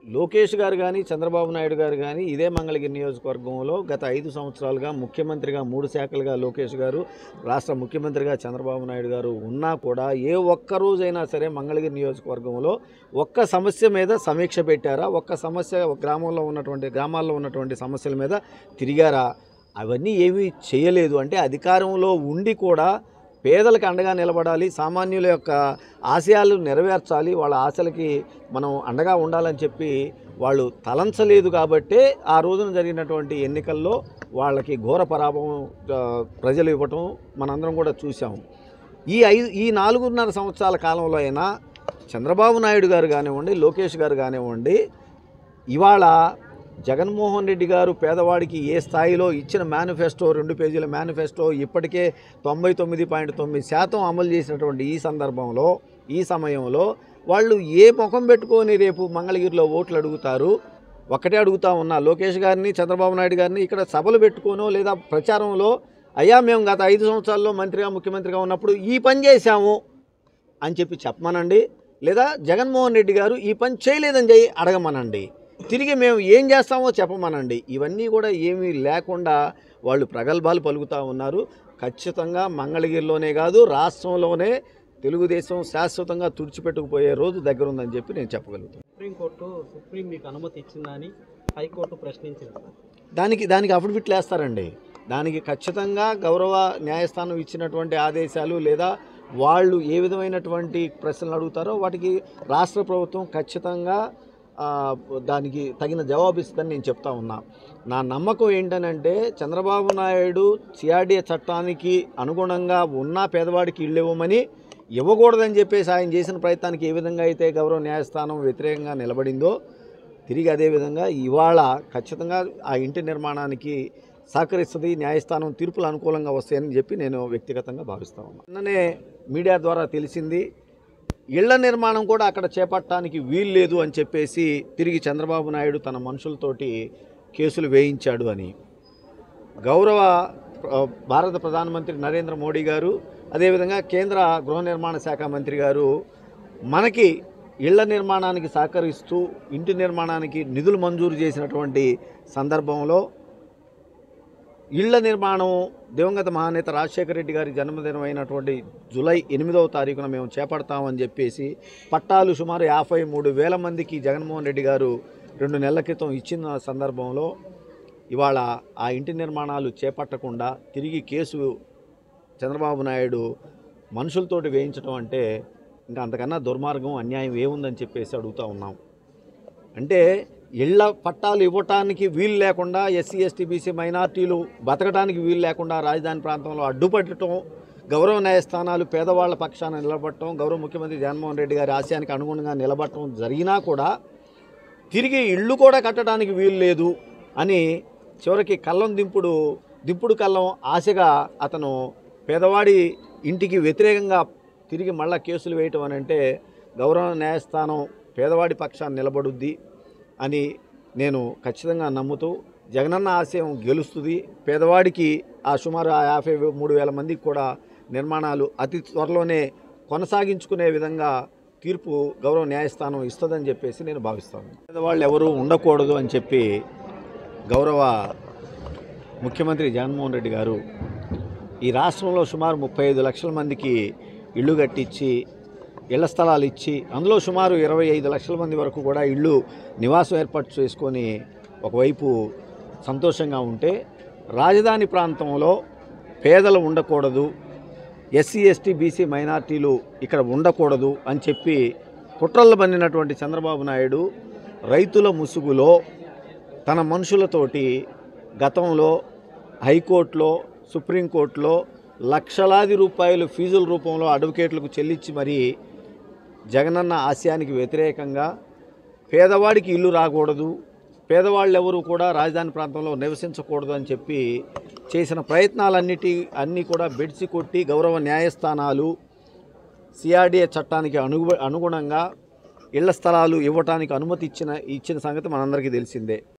లోకేష్ గారు కానీ చంద్రబాబు నాయుడు గారు కానీ ఇదే మంగళగిరి నియోజకవర్గంలో గత ఐదు సంవత్సరాలుగా ముఖ్యమంత్రిగా మూడు శాఖలుగా లోకేష్ గారు రాష్ట్ర ముఖ్యమంత్రిగా చంద్రబాబు నాయుడు గారు ఉన్నా కూడా ఏ ఒక్క రోజైనా సరే మంగళగిరి నియోజకవర్గంలో ఒక్క సమస్య మీద సమీక్ష పెట్టారా ఒక్క సమస్య గ్రామంలో ఉన్నటువంటి గ్రామాల్లో ఉన్నటువంటి సమస్యల మీద తిరిగారా అవన్నీ ఏమీ చేయలేదు అంటే అధికారంలో ఉండి కూడా పేదలకు అండగా నిలబడాలి సామాన్యుల యొక్క ఆశయాలు నెరవేర్చాలి వాళ్ళ ఆశలకి మనం అండగా ఉండాలని చెప్పి వాళ్ళు తలంచలేదు కాబట్టే ఆ రోజున జరిగినటువంటి ఎన్నికల్లో వాళ్ళకి ఘోర పరాభవం ఆ, ప్రజలు ఇవ్వటం మనందరం కూడా చూసాం ఈ ఐదు ఈ నాలుగున్నర సంవత్సరాల కాలంలో అయినా చంద్రబాబు నాయుడు గారు కానివ్వండి లోకేష్ గారు కానివ్వండి ఇవాళ జగన్మోహన్ రెడ్డి గారు పేదవాడికి ఏ స్థాయిలో ఇచ్చిన మేనిఫెస్టో రెండు పేజీల మేనిఫెస్టో ఇప్పటికే తొంభై తొమ్మిది పాయింట్ తొమ్మిది శాతం అమలు చేసినటువంటి ఈ సందర్భంలో ఈ సమయంలో వాళ్ళు ఏ ముఖం పెట్టుకొని రేపు మంగళగిరిలో ఓట్లు అడుగుతారు ఒకటే అడుగుతా ఉన్నా లోకేష్ గారిని చంద్రబాబు నాయుడు గారిని ఇక్కడ సభలు పెట్టుకోనో లేదా ప్రచారంలో అయ్యా మేము గత ఐదు సంవత్సరాల్లో మంత్రిగా ముఖ్యమంత్రిగా ఉన్నప్పుడు ఈ పని చేశాము అని చెప్పి చెప్పమనండి లేదా జగన్మోహన్ రెడ్డి గారు ఈ పని చేయలేదని చెప్పి అడగమనండి తిరిగి మేము ఏం చేస్తామో చెప్పమనండి ఇవన్నీ కూడా ఏమీ లేకుండా వాళ్ళు ప్రగల్భాలు పలుకుతూ ఉన్నారు ఖచ్చితంగా మంగళగిరిలోనే కాదు రాష్ట్రంలోనే తెలుగుదేశం శాశ్వతంగా తుడిచిపెట్టుకుపోయే రోజు దగ్గర ఉందని చెప్పి నేను చెప్పగలుగుతాను సుప్రీంకోర్టు సుప్రీం మీకు అనుమతి ఇచ్చిందని హైకోర్టు ప్రశ్నించింది సార్ దానికి దానికి అఫిడవిట్లు వేస్తారండి దానికి ఖచ్చితంగా గౌరవ న్యాయస్థానం ఇచ్చినటువంటి ఆదేశాలు లేదా వాళ్ళు ఏ విధమైనటువంటి ప్రశ్నలు అడుగుతారో వాటికి రాష్ట్ర ప్రభుత్వం ఖచ్చితంగా ఆ, దానికి తగిన జవాబు ఇస్తుందని నేను చెప్తా ఉన్నా నా నమ్మకం ఏంటనంటే చంద్రబాబు నాయుడు సిఆర్డీఏ చట్టానికి అనుగుణంగా ఉన్న పేదవాడికి ఇల్లు ఇవ్వమని ఇవ్వకూడదని చెప్పేసి ఆయన చేసిన ప్రయత్నానికి ఏ విధంగా అయితే గౌరవ న్యాయస్థానం వ్యతిరేకంగా నిలబడిందో తిరిగి అదేవిధంగా ఇవాళ ఖచ్చితంగా ఆ ఇంటి నిర్మాణానికి సహకరిస్తుంది న్యాయస్థానం తీర్పులు అనుకూలంగా వస్తాయని చెప్పి నేను వ్యక్తిగతంగా భావిస్తా ఉన్నాను నిన్ననే మీడియా ద్వారా తెలిసింది ఇళ్ల నిర్మాణం కూడా అక్కడ చేపట్టడానికి వీలు లేదు అని చెప్పేసి తిరిగి చంద్రబాబు నాయుడు తన మనుషులతోటి కేసులు వేయించాడు అని గౌరవ ఆ, భారత ప్రధానమంత్రి నరేంద్ర మోడీ గారు అదేవిధంగా కేంద్ర గృహ నిర్మాణ శాఖ మంత్రి గారు మనకి ఇళ్ల నిర్మాణానికి సహకరిస్తూ ఇంటి నిర్మాణానికి నిధులు మంజూరు చేసినటువంటి సందర్భంలో ఇళ్ల నిర్మాణం దివంగత మహానేత రాజశేఖర రెడ్డి గారి జన్మదినం అయినటువంటి జూలై ఎనిమిదవ తారీఖున మేము చేపడతామని చెప్పేసి పట్టాలు సుమారు యాభై మూడు వేల మందికి జగన్మోహన్ రెడ్డి గారు రెండు నెలల క్రితం ఇచ్చిన సందర్భంలో ఇవాళ ఆ ఇంటి నిర్మాణాలు చేపట్టకుండా తిరిగి కేసు చంద్రబాబు నాయుడు మనుషులతోటి వేయించడం అంటే ఇంకా అంతకన్నా దుర్మార్గం అన్యాయం ఏముందని చెప్పేసి అడుగుతూ ఉన్నాం అంటే ఇళ్ల పట్టాలు ఇవ్వటానికి వీలు లేకుండా ఎస్సీ ఎస్టీ బీసీ మైనార్టీలు బతకడానికి వీలు లేకుండా రాజధాని ప్రాంతంలో అడ్డుపట్టడం గౌరవ న్యాయస్థానాలు పేదవాళ్ల పక్షాన నిలబడటం గౌరవ ముఖ్యమంత్రి జగన్మోహన్ రెడ్డి గారి ఆశయానికి అనుగుణంగా నిలబడటం జరిగినా కూడా తిరిగి ఇళ్ళు కూడా కట్టడానికి వీలు లేదు అని చివరికి కళ్ళం దింపుడు దింపుడు కళ్ళం ఆశగా అతను పేదవాడి ఇంటికి వ్యతిరేకంగా తిరిగి మళ్ళా కేసులు వేయటం అని అంటే గౌరవ న్యాయస్థానం పేదవాడి పక్షాన్ని నిలబడుద్ది అని నేను ఖచ్చితంగా నమ్ముతూ జగనన్న ఆశయం గెలుస్తుంది పేదవాడికి ఆ సుమారు ఆ యాభై మూడు వేల మందికి కూడా నిర్మాణాలు అతి త్వరలోనే కొనసాగించుకునే విధంగా తీర్పు గౌరవ న్యాయస్థానం ఇస్తుందని చెప్పేసి నేను భావిస్తాను పేదవాళ్ళు ఎవరు ఉండకూడదు అని చెప్పి గౌరవ ముఖ్యమంత్రి జగన్మోహన్ రెడ్డి గారు ఈ రాష్ట్రంలో సుమారు ముప్పై ఐదు లక్షల మందికి ఇళ్ళు కట్టించి ఇళ్ల స్థలాలు ఇచ్చి అందులో సుమారు ఇరవై ఐదు లక్షల మంది వరకు కూడా ఇళ్ళు నివాసం ఏర్పాటు చేసుకొని ఒకవైపు సంతోషంగా ఉంటే రాజధాని ప్రాంతంలో పేదలు ఉండకూడదు ఎస్సీ ఎస్టీ బీసీ మైనార్టీలు ఇక్కడ ఉండకూడదు అని చెప్పి కుట్రలు బండినటువంటి చంద్రబాబు నాయుడు రైతుల ముసుగులో తన మనుషులతోటి గతంలో హైకోర్టులో సుప్రీంకోర్టులో లక్షలాది రూపాయలు ఫీజుల రూపంలో అడ్వకేట్లకు చెల్లించి మరీ జగనన్న ఆశయానికి వ్యతిరేకంగా పేదవాడికి ఇల్లు రాకూడదు పేదవాళ్ళు ఎవరు కూడా రాజధాని ప్రాంతంలో నివసించకూడదు అని చెప్పి చేసిన ప్రయత్నాలన్నిటి అన్నీ కూడా బెడిసి కొట్టి గౌరవ న్యాయస్థానాలు సిఆర్డీఏ చట్టానికి అనుగు అనుగుణంగా ఇళ్ల స్థలాలు ఇవ్వటానికి అనుమతి ఇచ్చిన ఇచ్చిన సంగతి మనందరికీ తెలిసిందే